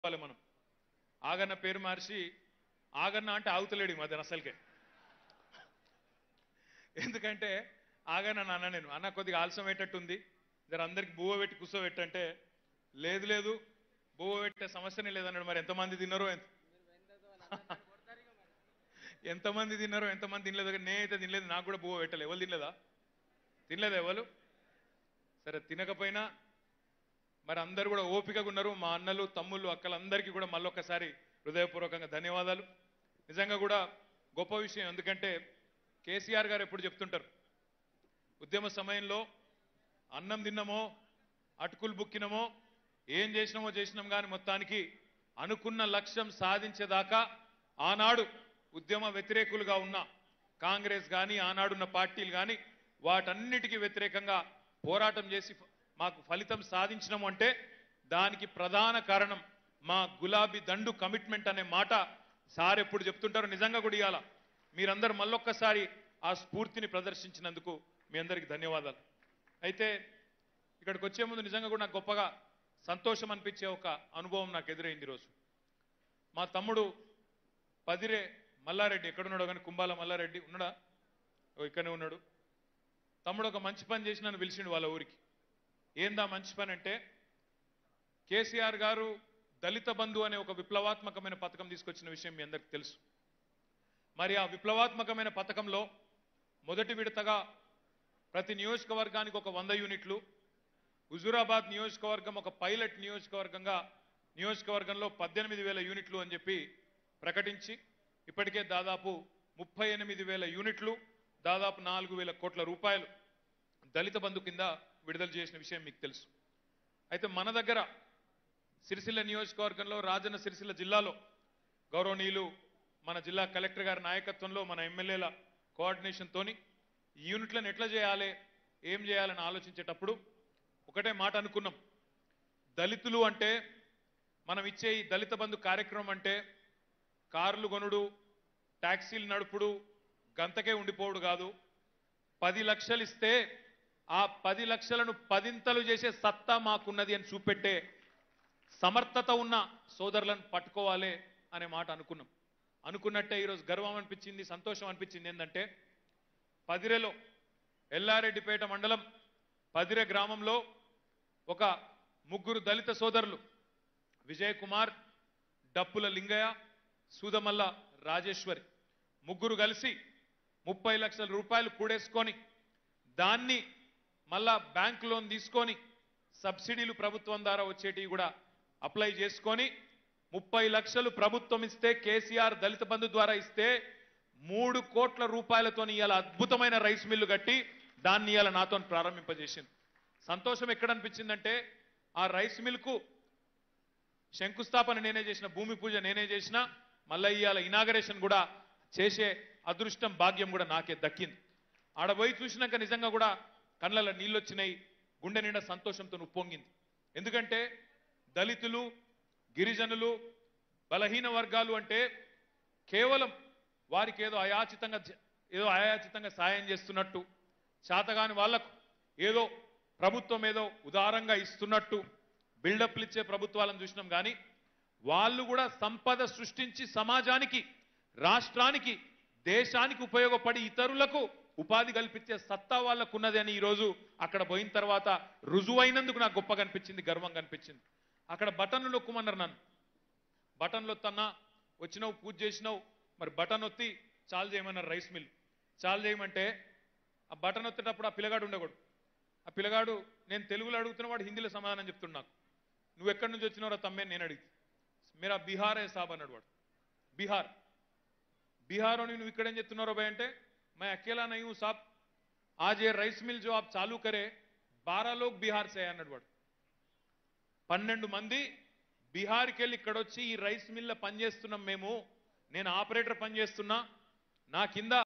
చెప్పాలి మనం ఆగన్న పేరు మార్చి ఆగన్న అంటే ఆగుతలేడు ఈ మధ్యన అసలుకే ఎందుకంటే ఆగన్న నాన్న నేను అన్న కొద్దిగా ఆలస్యం అయ్యేటట్టుంది జర అందరికి బువ్వ పెట్టి కూర్చోబెట్టంటే లేదు లేదు బువ్వ పెట్టే సమస్యనే లేదన్నాడు మరి ఎంతమంది తిన్నారో ఎంత ఎంతమంది తిన్నారో ఎంతమంది తినలేదు కానీ నేనైతే తినలేదు నాకు కూడా బువ్వ పెట్టలే ఎవరు తినలేదా తినలేదు ఎవరు సరే తినకపోయినా మరి అందరూ కూడా ఓపికగా ఉన్నారు మా అన్నలు తమ్ముళ్ళు అక్కలందరికీ కూడా మళ్ళొక్కసారి హృదయపూర్వకంగా ధన్యవాదాలు నిజంగా కూడా గొప్ప విషయం ఎందుకంటే కేసీఆర్ గారు ఎప్పుడు చెప్తుంటారు ఉద్యమ సమయంలో అన్నం తిన్నామో అటుకులు బుక్కినమో ఏం చేసినామో చేసినాం కానీ మొత్తానికి అనుకున్న లక్ష్యం సాధించేదాకా ఆనాడు ఉద్యమ వ్యతిరేకులుగా ఉన్న కాంగ్రెస్ కానీ ఆనాడున్న పార్టీలు కానీ వాటన్నిటికీ వ్యతిరేకంగా పోరాటం చేసి మాకు ఫలితం సాధించినాము అంటే దానికి ప్రధాన కారణం మా గులాబీ దండు కమిట్మెంట్ అనే మాట సార్ ఎప్పుడు చెప్తుంటారో నిజంగా కూడా ఇవాళ మీరందరూ మళ్ళొక్కసారి ఆ స్ఫూర్తిని ప్రదర్శించినందుకు మీ అందరికీ ధన్యవాదాలు అయితే ఇక్కడికి వచ్చే ముందు నిజంగా కూడా నాకు గొప్పగా సంతోషం అనిపించే ఒక అనుభవం నాకు ఎదురైంది ఈరోజు మా తమ్ముడు పదిరే మల్లారెడ్డి ఎక్కడున్నాడో కానీ కుంబాల మల్లారెడ్డి ఉన్నాడా ఓ ఇక్కడనే ఉన్నాడు తమ్ముడు ఒక మంచి పని చేసి నన్ను పిలిచిండు వాళ్ళ ఊరికి ఏందా మంచి పని అంటే కేసీఆర్ గారు దళిత బంధు అనే ఒక విప్లవాత్మకమైన పథకం తీసుకొచ్చిన విషయం మీ అందరికి తెలుసు మరి ఆ విప్లవాత్మకమైన పథకంలో మొదటి విడతగా ప్రతి నియోజకవర్గానికి ఒక వంద యూనిట్లు హుజూరాబాద్ నియోజకవర్గం ఒక పైలట్ నియోజకవర్గంగా నియోజకవర్గంలో పద్దెనిమిది వేల యూనిట్లు అని చెప్పి ప్రకటించి ఇప్పటికే దాదాపు ముప్పై ఎనిమిది వేల యూనిట్లు దాదాపు నాలుగు వేల కోట్ల రూపాయలు దళిత బంధు కింద విడుదల చేసిన విషయం మీకు తెలుసు అయితే మన దగ్గర సిరిసిల్ల నియోజకవర్గంలో రాజన్న సిరిసిల్ల జిల్లాలో గౌరవనీయులు మన జిల్లా కలెక్టర్ గారి నాయకత్వంలో మన ఎమ్మెల్యేల కోఆర్డినేషన్తోని ఈ యూనిట్లను ఎట్లా చేయాలి ఏం చేయాలని ఆలోచించేటప్పుడు ఒకటే మాట అనుకున్నాం దళితులు అంటే మనం ఇచ్చే ఈ దళిత బంధు కార్యక్రమం అంటే కార్లు కొనుడు ట్యాక్సీలు నడుపుడు గంతకే ఉండిపోవుడు కాదు పది లక్షలు ఇస్తే ఆ పది లక్షలను పదింతలు చేసే సత్తా మాకున్నది అని చూపెట్టే సమర్థత ఉన్న సోదరులను పట్టుకోవాలి అనే మాట అనుకున్నాం అనుకున్నట్టే ఈరోజు గర్వం అనిపించింది సంతోషం అనిపించింది ఏంటంటే పదిరెలో ఎల్లారెడ్డిపేట మండలం పదిరె గ్రామంలో ఒక ముగ్గురు దళిత సోదరులు విజయ్ కుమార్ డప్పుల లింగయ్య సూదమల్ల రాజేశ్వరి ముగ్గురు కలిసి ముప్పై లక్షల రూపాయలు కూడేసుకొని దాన్ని మళ్ళా బ్యాంక్ లోన్ తీసుకొని సబ్సిడీలు ప్రభుత్వం ద్వారా వచ్చేటివి కూడా అప్లై చేసుకొని ముప్పై లక్షలు ప్రభుత్వం ఇస్తే కేసీఆర్ దళిత బంధు ద్వారా ఇస్తే మూడు కోట్ల రూపాయలతో ఇవాళ అద్భుతమైన రైస్ మిల్లు కట్టి దాన్ని ఇవాళ నాతో ప్రారంభింపజేసింది సంతోషం ఎక్కడ అనిపించిందంటే ఆ రైస్ మిల్కు శంకుస్థాపన నేనే చేసిన భూమి పూజ నేనే చేసిన మళ్ళీ ఇవాళ ఇనాగరేషన్ కూడా చేసే అదృష్టం భాగ్యం కూడా నాకే దక్కింది ఆడ పోయి చూసినాక నిజంగా కూడా కళ్ళలో నీళ్ళు వచ్చినాయి గుండె నిండా సంతోషంతో ఉప్పొంగింది ఎందుకంటే దళితులు గిరిజనులు బలహీన వర్గాలు అంటే కేవలం వారికి ఏదో అయాచితంగా జ- ఏదో అయాచితంగా సాయం చేస్తున్నట్టు చేతగాని వాళ్లకు ఏదో ప్రభుత్వం ఏదో ఉదారంగా ఇస్తున్నట్టు బిల్డప్లు ఇచ్చే ప్రభుత్వాలను చూసినాం కానీ వాళ్ళు కూడా సంపద సృష్టించి సమాజానికి రాష్ట్రానికి దేశానికి ఉపయోగపడి ఇతరులకు ఉపాధి కల్పించే సత్తా వాళ్ళకు ఉన్నది అని ఈరోజు అక్కడ పోయిన తర్వాత రుజువైనందుకు నాకు గొప్పగా అనిపించింది గర్వంగా అనిపించింది అక్కడ బటన్లు నొక్కుమన్నారు నన్ను బటన్ నొత్తన్నా వచ్చినావు పూజ చేసినావు మరి బటన్ ఒత్తి చాలు చేయమన్నారు రైస్ మిల్ చాలు చేయమంటే ఆ బటన్ ఒత్తేటప్పుడు ఆ పిల్లగాడు ఉండకూడదు ఆ పిల్లగాడు నేను తెలుగులో అడుగుతున్న వాడు హిందీలో సమాధానం చెప్తున్నాడు నాకు నువ్వు ఎక్కడి నుంచి వచ్చినారో తమ్మే నేను అడిగి మీరా బీహార్ ఏ సాబ్ అన్నాడు వాడు బీహార్ बिहार और నువ్వు ఇక్కడ ఏం చెప్తున్నారో భయ్ అంటే मैं अकेला नहीं हूं साहब आज ये राइस मिल जो आप चालू करे बारह लोग बिहार से है అన్నాడు వాడు పన్నెండు మంది బీహార్కి వెళ్ళి ఇక్కడ వచ్చి ఈ రైస్ మిల్ల పనిచేస్తున్నాం మేము నేను ఆపరేటర్ పనిచేస్తున్నా నా కింద